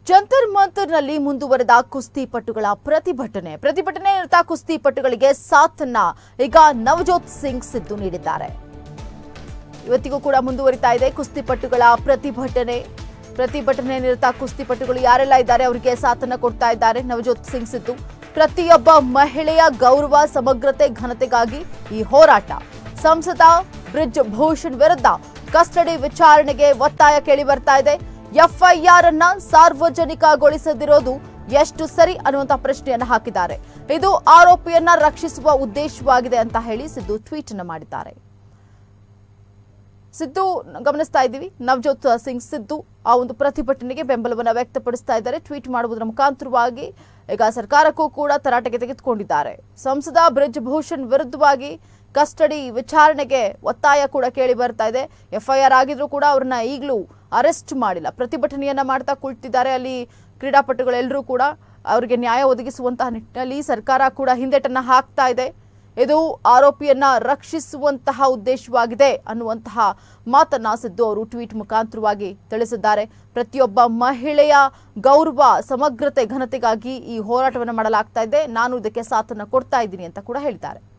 ಜಂತರ್ ಮಂತರ್ನಲ್ಲಿ ಮುಂದುವರೆದ ಕುಸ್ತಿಪಟುಗಳ ಪ್ರತಿಭಟನೆ ಪ್ರತಿಭಟನೆ ನಿರತ ಕುಸ್ತಿಪಟುಗಳಿಗೆ ಸಾಥನ್ನ ಈಗ ನವಜೋತ್ ಸಿಂಗ್ ಸಿದ್ದು ನೀಡಿದ್ದಾರೆ ಇವತ್ತಿಗೂ ಕೂಡ ಮುಂದುವರಿತಾ ಇದೆ ಕುಸ್ತಿಪಟುಗಳ ಪ್ರತಿಭಟನೆ ಪ್ರತಿಭಟನೆ ನಿರತ ಕುಸ್ತಿಪಟುಗಳು ಯಾರೆಲ್ಲ ಇದ್ದಾರೆ ಅವರಿಗೆ ಸಾಥನ್ನ ಕೊಡ್ತಾ ಇದ್ದಾರೆ ನವಜೋತ್ ಸಿಂಗ್ ಸಿದ್ದು ಪ್ರತಿಯೊಬ್ಬ ಮಹಿಳೆಯ ಗೌರವ ಸಮಗ್ರತೆ ಘನತೆಗಾಗಿ ಈ ಹೋರಾಟ ಸಂಸದ ಬ್ರಿಜ್ ಭೂಷಣ್ ವಿರುದ್ಧ ಕಸ್ಟಡಿ ವಿಚಾರಣೆಗೆ ಒತ್ತಾಯ ಕೇಳಿ ಬರ್ತಾ ಇದೆ ಎಫ್ಐಆರ್ ಅನ್ನ ಸಾರ್ವಜನಿಕಗೊಳಿಸದಿರೋದು ಎಷ್ಟು ಸರಿ ಅನ್ನುವಂತ ಪ್ರಶ್ನೆಯನ್ನ ಹಾಕಿದ್ದಾರೆ ಇದು ಆರೋಪಿಯನ್ನ ರಕ್ಷಿಸುವ ಉದ್ದೇಶವಾಗಿದೆ ಅಂತ ಹೇಳಿ ಸಿದ್ದು ಟ್ವೀಟ್ ಅನ್ನ ಮಾಡಿದ್ದಾರೆ ಸಿದ್ದು ಗಮನಿಸ್ತಾ ಇದ್ದೀವಿ ನವಜೋತ್ ಸಿಂಗ್ ಸಿದ್ದು ಆ ಒಂದು ಪ್ರತಿಭಟನೆಗೆ ಬೆಂಬಲವನ್ನು ವ್ಯಕ್ತಪಡಿಸ್ತಾ ಇದ್ದಾರೆ ಟ್ವೀಟ್ ಮಾಡುವುದರ ಮುಖಾಂತರವಾಗಿ ಈಗ ಸರ್ಕಾರಕ್ಕೂ ಕೂಡ ತರಾಟೆಗೆ ತೆಗೆದುಕೊಂಡಿದ್ದಾರೆ ಸಂಸದ ಬ್ರಿಜ್ ಭೂಷಣ್ ವಿರುದ್ಧವಾಗಿ ಕಸ್ಟಡಿ ವಿಚಾರಣೆಗೆ ಒತ್ತಾಯ ಕೂಡ ಕೇಳಿ ಬರ್ತಾ ಇದೆ ಎಫ್ಐಆರ್ ಆಗಿದ್ರು ಕೂಡ ಅವ್ರನ್ನ ಈಗಲೂ ಅರೆಸ್ಟ್ ಮಾಡಿಲ್ಲ ಪ್ರತಿಭಟನೆಯನ್ನ ಮಾಡ್ತಾ ಕುಳಿತಿದ್ದಾರೆ ಅಲ್ಲಿ ಕ್ರೀಡಾಪಟುಗಳೆಲ್ಲರೂ ಕೂಡ ಅವರಿಗೆ ನ್ಯಾಯ ಒದಗಿಸುವಂತಹ ನಿಟ್ಟಿನಲ್ಲಿ ಸರ್ಕಾರ ಕೂಡ ಹಿಂದೆಟನ್ನ ಹಾಕ್ತಾ ಇದೆ ಇದು ಆರೋಪಿಯನ್ನ ರಕ್ಷಿಸುವಂತಹ ಉದ್ದೇಶವಾಗಿದೆ ಅನ್ನುವಂತಹ ಮಾತನ್ನ ಸಿದ್ದು ಅವರು ಟ್ವೀಟ್ ಮುಖಾಂತರವಾಗಿ ತಿಳಿಸಿದ್ದಾರೆ ಪ್ರತಿಯೊಬ್ಬ ಮಹಿಳೆಯ ಗೌರವ ಸಮಗ್ರತೆ ಘನತೆಗಾಗಿ ಈ ಹೋರಾಟವನ್ನು ಮಾಡಲಾಗ್ತಾ ಇದೆ ನಾನು ಇದಕ್ಕೆ ಸಾಥನ್ನ ಕೊಡ್ತಾ ಇದ್ದೀನಿ ಅಂತ ಕೂಡ ಹೇಳಿದ್ದಾರೆ